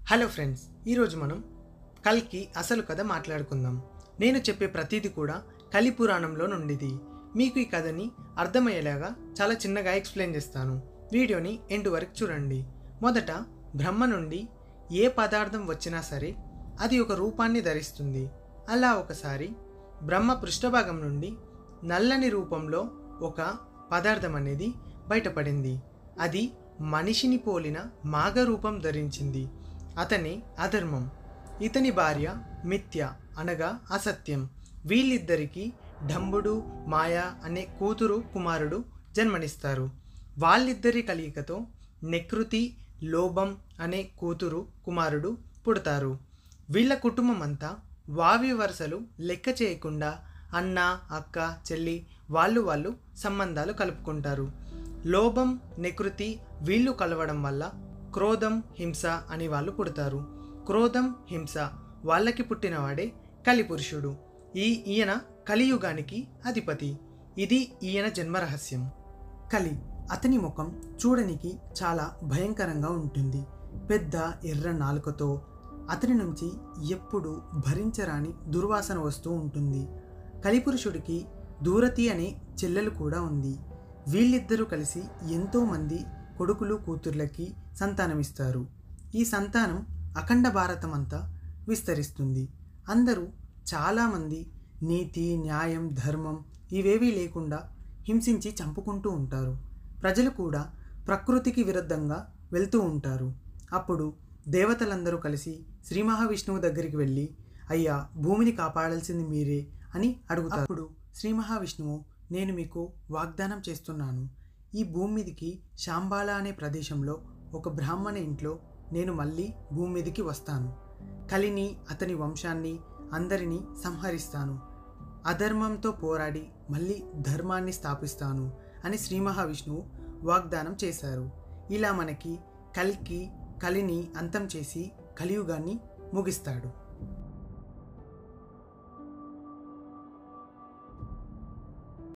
hello friends ఈరోజు మనం కల్కి అసలు కథ మాట్లాడుకుందాం నేను చెప్పే ప్రతిదీ కూడా కలి పురాణంలో నుండిది మీకు ఈ కథని అర్థమయ్యేలాగా చాలా చిన్నగా ఎక్స్ప్లెయిన్ చేస్తాను వీడియోని ఎండ్ వరకు చూడండి మొదట బ్రహ్మ నుండి ఏ పదార్థం వచ్చినా సరే అది ఒక రూపాన్ని ధరిస్తుంది అలా ఒకసారి బ్రహ్మ పృష్ఠభాగం నుండి నల్లని రూపంలో ఒక పదార్థం అనేది బయటపడింది అది మనిషిని పోలిన మాగ రూపం ధరించింది అతని అధర్మం ఇతని భార్య మిథ్య అనగా అసత్యం వీళ్ళిద్దరికీ డంబుడు మాయ అనే కూతురు కుమారుడు జన్మనిస్తారు వాళ్ళిద్దరి కలయికతో నెకృతి లోభం అనే కూతురు కుమారుడు పుడతారు వీళ్ళ కుటుంబం అంతా వావి వరుసలు లెక్క చేయకుండా అన్న అక్క చెల్లి వాళ్ళు వాళ్ళు సంబంధాలు కలుపుకుంటారు లోభం నెకృతి వీళ్ళు కలవడం వల్ల క్రోధం హింస అని వాళ్ళు పుడతారు క్రోధం హింస వాళ్ళకి పుట్టినవాడే కలిపురుషుడు ఈ ఈయన కలియుగానికి అధిపతి ఇది ఈయన జన్మరహస్యం కలి అతని ముఖం చూడనికి చాలా భయంకరంగా ఉంటుంది పెద్ద ఎర్ర నాలుకతో అతని నుంచి ఎప్పుడు భరించరాని దుర్వాసన వస్తూ ఉంటుంది కలిపురుషుడికి దూరతి అనే చెల్లెలు కూడా ఉంది వీళ్ళిద్దరూ కలిసి ఎంతోమంది కొడుకులు కూతుర్లకి సంతానమిస్తారు ఈ సంతానం అఖండ భారతం అంతా విస్తరిస్తుంది అందరూ చాలామంది నీతి న్యాయం ధర్మం ఇవేవీ లేకుండా హింసించి చంపుకుంటూ ఉంటారు ప్రజలు కూడా ప్రకృతికి విరుద్ధంగా వెళ్తూ ఉంటారు అప్పుడు దేవతలందరూ కలిసి శ్రీ మహావిష్ణువు దగ్గరికి వెళ్ళి అయ్యా భూమిని కాపాడాల్సింది మీరే అని అడుగుతారు అప్పుడు శ్రీ మహావిష్ణువు నేను మీకు వాగ్దానం చేస్తున్నాను ఈ భూమి మీదికి శాంబాల అనే ప్రదేశంలో ఒక బ్రాహ్మణ ఇంట్లో నేను మళ్ళీ భూమి మీదికి వస్తాను కలిని అతని వంశాన్ని అందరినీ సంహరిస్తాను అధర్మంతో పోరాడి మళ్ళీ ధర్మాన్ని స్థాపిస్తాను అని శ్రీ మహావిష్ణువు వాగ్దానం చేశారు ఇలా మనకి కల్కి కలిని అంతం చేసి కలియుగాన్ని ముగిస్తాడు